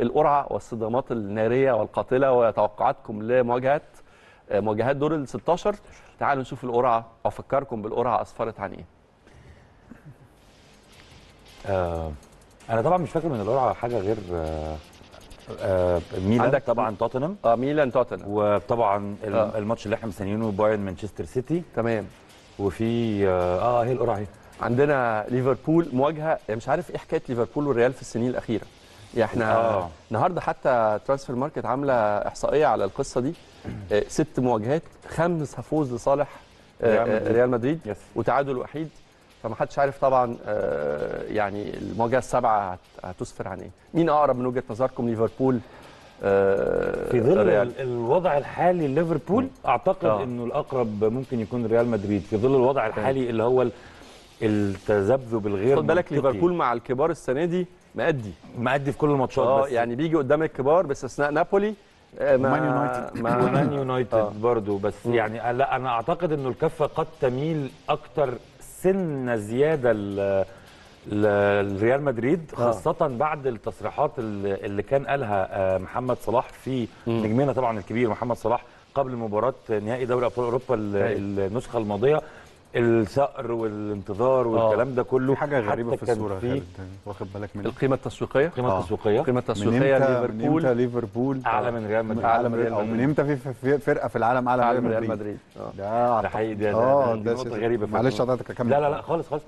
القرعه والصدامات الناريه والقاتله وتوقعاتكم لمواجهات آه، مواجهات دور ال 16 تعالوا نشوف القرعه افكركم بالقرعه اسفرت عن ايه آه انا طبعا مش فاكر من القرعه حاجه غير آه آه ميلان عندك- طبعا توتنهام اه ميلان توتنهام وطبعا الم- آه. الماتش اللي احنا مستنيينه بايرن مانشستر سيتي تمام وفي اه, آه هي القرعه اهي عندنا ليفربول مواجهه يعني مش عارف ايه حكايه ليفربول والريال في السنين الاخيره يعني احنا آه. النهارده حتى ترانسفير ماركت عامله احصائيه على القصه دي آه، ست مواجهات خمس فوز لصالح آه، ريال آه، مدريد. ريال مدريد يس وتعادل وحيد فما حدش عارف طبعا آه، يعني المواجهه السابعه هت- هتسفر عن ايه مين اقرب من وجهه نظركم ليفربول آه، في ظل ريال ال- الوضع الحالي ليفربول اعتقد آه. انه الاقرب ممكن يكون ريال مدريد في ظل الوضع الحالي اللي هو ال- التذبذب الغير خد بالك منطقي. ليفربول مع الكبار السنه دي مأدي مأدي في كل الماتشات اه بس يعني بيجي قدام الكبار باستثناء نابولي آه، ما- ومان يونايتد. ما- ومان يونايتد آه. برضه بس مم. يعني لا انا اعتقد انه الكفه قد تميل اكتر سنه زياده ل لريال مدريد آه. خاصة بعد التصريحات اللي اللي كان قالها آه، محمد صلاح في مم. نجمنا طبعا الكبير محمد صلاح قبل مباراة نهائي دوري ابطال اوروبا ال- أيوة. النسخة الماضية الثأر والانتظار والكلام ده كله في حاجه غريبه حتى في كان الصوره في خالد واخد بالك منها القيمه التسويقيه قيمة آه. تسويقية القيمه من التسويقيه امتى من ليفربول امتى ليفربول اعلى من ريال مدريد أعلى من ريال او من مدريد. امتى في في فرقه في العالم اعلى اعلى من من ريال ريال مدريد مدريد آه. ده ده حقيقي ده, اه ده, دي ده نقطة شيء- غريبة معلش فعلا. حضرتك اكمل لا لا لا خالص خالص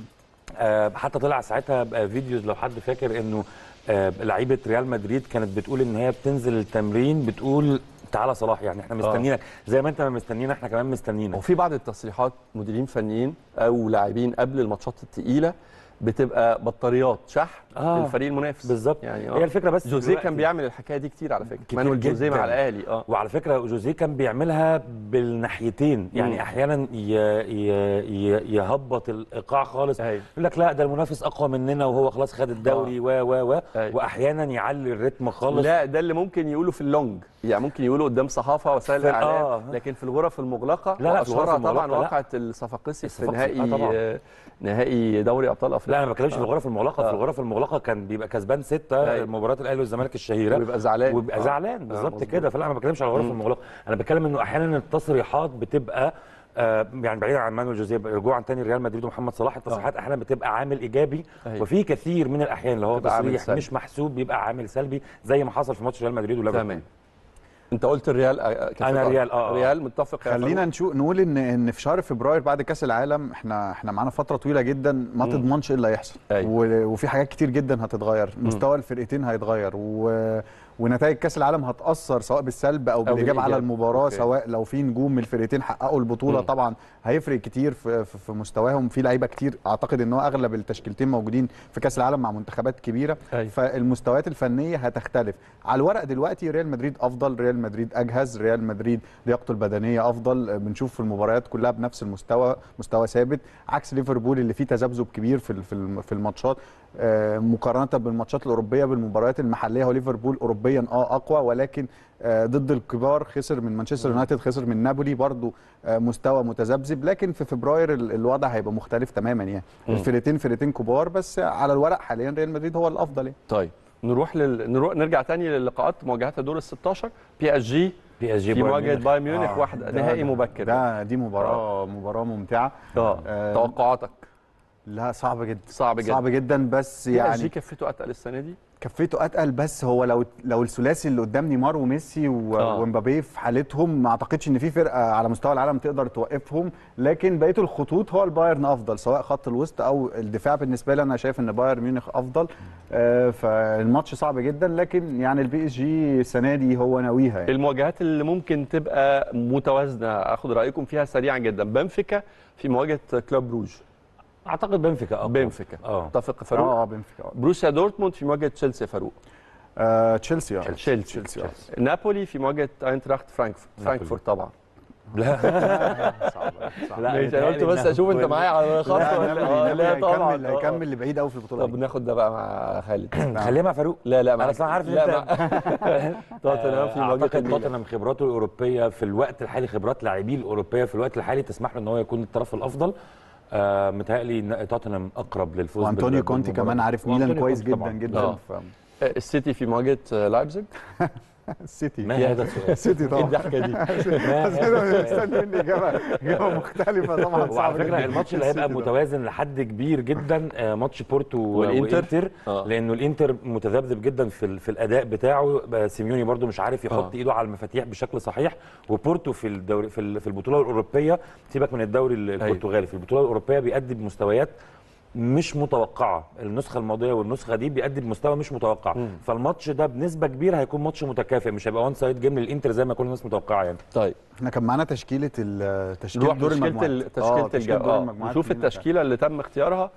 آه حتى طلع ساعتها بقى فيديوز لو حد فاكر انه آه لعيبه ريال مدريد كانت بتقول ان هي بتنزل التمرين بتقول تعالى صلاح يعني احنا مستنيينك زي ما انت ما مستنينا احنا كمان مستنيينك وفي بعض التصريحات مديرين فنيين او لاعبين قبل الماتشات الثقيله بتبقى بطاريات شحن آه. للفريق المنافس بالظبط يعني هي الفكره بس جوزيه دلوقتي- كان بيعمل الحكايه دي كتير على فكره كتير مانويل جوزيه جداً. مع الاهلي اه وعلى فكره جوزيه كان بيعملها بالناحيتين يعني مم. احيانا ي... ي... ي... يهبط الايقاع خالص أيوة. يقول لك لا ده المنافس اقوى مننا وهو خلاص خد الدوري و و و أيوة. واحيانا يعلي الريتم خالص لا ده اللي ممكن يقولوا في اللونج يعني ممكن يقولوا قدام صحافه وسائل في- الاعلام آه. لكن في الغرف المغلقه لا، لا، في الغرف وأشهرها طبعا المغلقة لا. واقعه الصفاقسي في الصفاقسي، نهائي آه طبعاً. آه، نهائي دوري ابطال افريقيا لا انا ما بتكلمش في آه. الغرف المغلقه في آه. الغرف المغلقه كان بيبقى كسبان سته أيوة. مباراه الاهلي والزمالك الشهيره ويبقى زعلان ويبقى آه. زعلان بالظبط مظبوط. كده فلا انا ما بتكلمش على الغرف مم. المغلقه انا بتكلم انه احيانا التصريحات بتبقى آه يعني بعيدا عن مانويل جوزيه رجوعا تاني لريال مدريد ومحمد صلاح التصريحات احيانا بتبقى عامل ايجابي أيوة. وفي كثير من الاحيان اللي هو بتبقى عامل تصريح سلبي. مش محسوب بيبقى عامل سلبي زي ما حصل في ماتش ريال مدريد وليفربول تمام انت قلت الريال آه، كفة أنا أرض. ريال، آه، آه. ريال متفق يا خلينا فاروق؟ نشوف نقول ان ان في شهر فبراير بعد كاس العالم احنا احنا معانا فتره طويله جدا ما مم. تضمنش ايه اللي هيحصل أيوة. و- وفي حاجات كتير جدا هتتغير مستوى الفرقتين هيتغير و... ونتائج كاس العالم هتاثر سواء بالسلب او بالايجاب على بالإيجاب. المباراه أوكي. سواء لو في نجوم من الفرقتين حققوا البطوله مم. طبعا هيفرق كتير في, في في مستواهم في لعيبه كتير اعتقد ان هو اغلب التشكيلتين موجودين في كاس العالم مع منتخبات كبيره أيوة. فالمستويات الفنيه هتختلف على الورق دلوقتي ريال مدريد افضل ريال مدريد اجهز ريال مدريد لياقته البدنيه افضل بنشوف في المباريات كلها بنفس المستوى مستوى ثابت عكس ليفربول اللي فيه تذبذب كبير في ال- في الم- في الماتشات آه، مقارنه بالماتشات الاوروبيه بالمباريات المحليه هو ليفربول اوروبيا اه اقوى ولكن آه، ضد الكبار خسر من مانشستر يونايتد خسر من نابولي برضو آه، مستوى متذبذب لكن في فبراير ال- الوضع هيبقى مختلف تماما يعني مم. الفرقتين فرقتين كبار بس على الورق حاليا ريال مدريد هو الافضل يعني طيب نروح لل... نروح نرجع تاني للقاءات مواجهات دور ال 16 بي اس جي بي اس جي في بايرن مواجهه ميونخ. بايرن ميونخ آه، واحد ده- نهائي ده- مبكر ده دي مباراه مباراه ممتعه اه آه، توقعاتك لا صعب جدا صعب جدا صعب جدا بس بي اس جي يعني كفته اتقل السنه دي كفيته اتقل بس هو لو لو الثلاثي اللي قدام نيمار وميسي و- آه. ومبابي في حالتهم ما اعتقدش ان في فرقه على مستوى العالم تقدر توقفهم لكن بقيه الخطوط هو البايرن افضل سواء خط الوسط او الدفاع بالنسبه لي انا شايف ان بايرن ميونخ افضل آه فالماتش صعب جدا لكن يعني البي اس جي السنه دي هو ناويها يعني. المواجهات اللي ممكن تبقى متوازنه اخد رايكم فيها سريعا جدا بنفيكا في مواجهه كلوب روج اعتقد بنفيكا اقوى بنفيكا اه اتفق فاروق اه بنفيكا آه. بروسيا دورتموند في مواجهه تشيلسي يا فاروق آه تشيلسي آه. تشيلسي تشيلسي آه. نابولي في مواجهه اينتراخت فرانكفورت فرانكفورت طبعا لا صعب صعب لا، ماشي انا قلت بيتهيألي بس اشوف انت إنها معايا على الخط لا ولا نابولي- آه، نابولي لا طبعا هيكمل آه. هيكمل لبعيد قوي في البطوله طب دي. ناخد ده بقى مع خالد خليها مع فاروق لا لا انا معاك. اصلا عارف ان لا انت مع- توتنهام في مواجهه اعتقد الميلان. توتنهام خبراته الاوروبيه في الوقت الحالي خبرات لاعبيه الاوروبيه في الوقت الحالي تسمح له ان هو يكون الطرف الافضل آه متهيألي ان توتنهام اقرب للفوز وانطونيو بال- كونتي بالمباراة كمان دي. عارف ميلان وأنطونيو كويس كونتي جدا طبعاً. جدا آه. ف... آه، السيتي في مواجهه آه، لايبزيج السيتي ما هذا السؤال؟ السيتي ايه طبعا الضحكه دي ما بس هذا انا السؤال؟ مستني مني اجابه اجابه مختلفه طبعا وعلى صعب فكره جداً. الماتش اللي هيبقى السيتي طبعاً. متوازن لحد كبير جدا آه، ماتش بورتو والإنتر؟ والانتر آه. لانه الانتر متذبذب جدا في ال- في الاداء بتاعه بقى سيميوني برده مش عارف يحط آه. ايده على المفاتيح بشكل صحيح وبورتو في الدوري في ال- في البطوله الاوروبيه سيبك من الدوري ال- البرتغالي في البطوله الاوروبيه بيقدم مستويات مش متوقعه النسخه الماضيه والنسخه دي بيقدم مستوى مش متوقع فالماتش ده بنسبه كبيره هيكون ماتش متكافئ مش هيبقى وان سايد جيم للانتر زي ما كل الناس متوقعه يعني طيب احنا كان معانا تشكيله ال- تشكيله نروح دور تشكيله المجموعات ال- آه، تشكيله الجو دور آه. المجموعات نشوف مين اللي التشكيله اللي تم اختيارها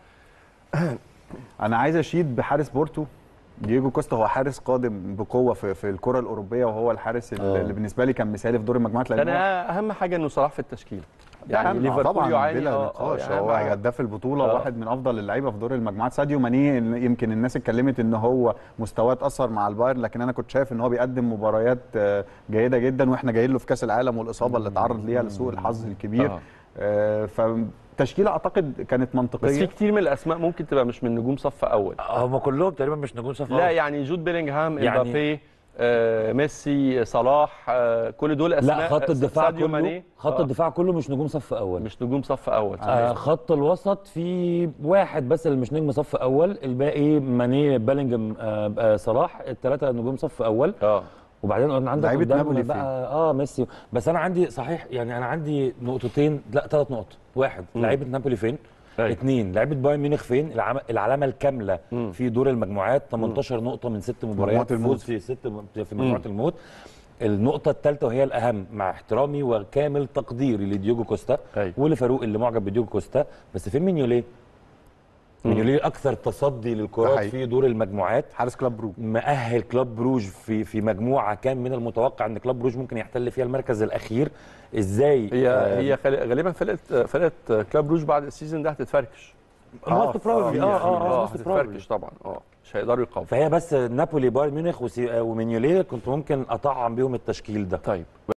انا عايز اشيد بحارس بورتو دييجو كوستا هو حارس قادم بقوه في, في الكره الاوروبيه وهو الحارس اللي اللي بالنسبه لي كان مثالي في دور المجموعات لان كان هو اهم حاجه انه صلاح في التشكيله يعني أهم- ليفربول طبعا يعاني بلا آه، آه، نقاش يعني هو أهم- هداف البطوله آه. واحد من افضل اللعيبه في دور المجموعات ساديو ماني يمكن الناس اتكلمت ان هو مستواه اتاثر مع البايرن لكن انا كنت شايف ان هو بيقدم مباريات آه، جيده جدا واحنا جايين له في كاس العالم والاصابه اللي تعرض ليها لسوء الحظ الكبير آه. آه، فتشكيله اعتقد كانت بس في منطقيه كتير من الاسماء ممكن تبقى مش من نجوم صف اول هم كلهم تقريبا مش نجوم صف لا يعني جود بيلينغهام يعني- امبابي آه، ميسي صلاح آه، كل دول اسماء لا خط الدفاع ساديو كله ماني خط آه، الدفاع كله مش نجوم صف اول مش نجوم صف اول آه خط الوسط في واحد بس اللي مش نجم صف اول الباقي ماني بيلينجهام آه آه صلاح الثلاثه نجوم صف اول اه وبعدين قلنا عندك لعيبة قدام نابولي بقى اه ميسي بس انا عندي صحيح يعني انا عندي نقطتين لا ثلاث نقط واحد لعيبه نابولي فين أيوة. اثنين لعيبه بايرن ميونخ فين العم- العلامه الكامله في دور المجموعات 18 نقطه من ست مباريات مجموعة الموت. فوز في ست م- في مجموعه الموت النقطة الثالثة وهي الأهم مع احترامي وكامل تقديري لديوجو كوستا أيوة. ولفاروق اللي معجب بديوجو كوستا بس فين مينيوليه؟ مينيوليه أكثر تصدي ده للكرات حقيقي. في دور المجموعات حارس كلاب برو مؤهل كلاب بروج في في مجموعه كان من المتوقع ان كلاب بروج ممكن يحتل فيها المركز الاخير ازاي هي آه، هي خل- غالبا فرقه فرقه كلاب روج بعد السيزون ده هتتفركش most probably. في- اه في- اه اه اه most probably. هتتفركش طبعا اه مش هيقدروا يقاوموا فهي بس نابولي بايرن ميونخ وسي- آه، ومينيوليه كنت ممكن اطعم بيهم التشكيل ده طيب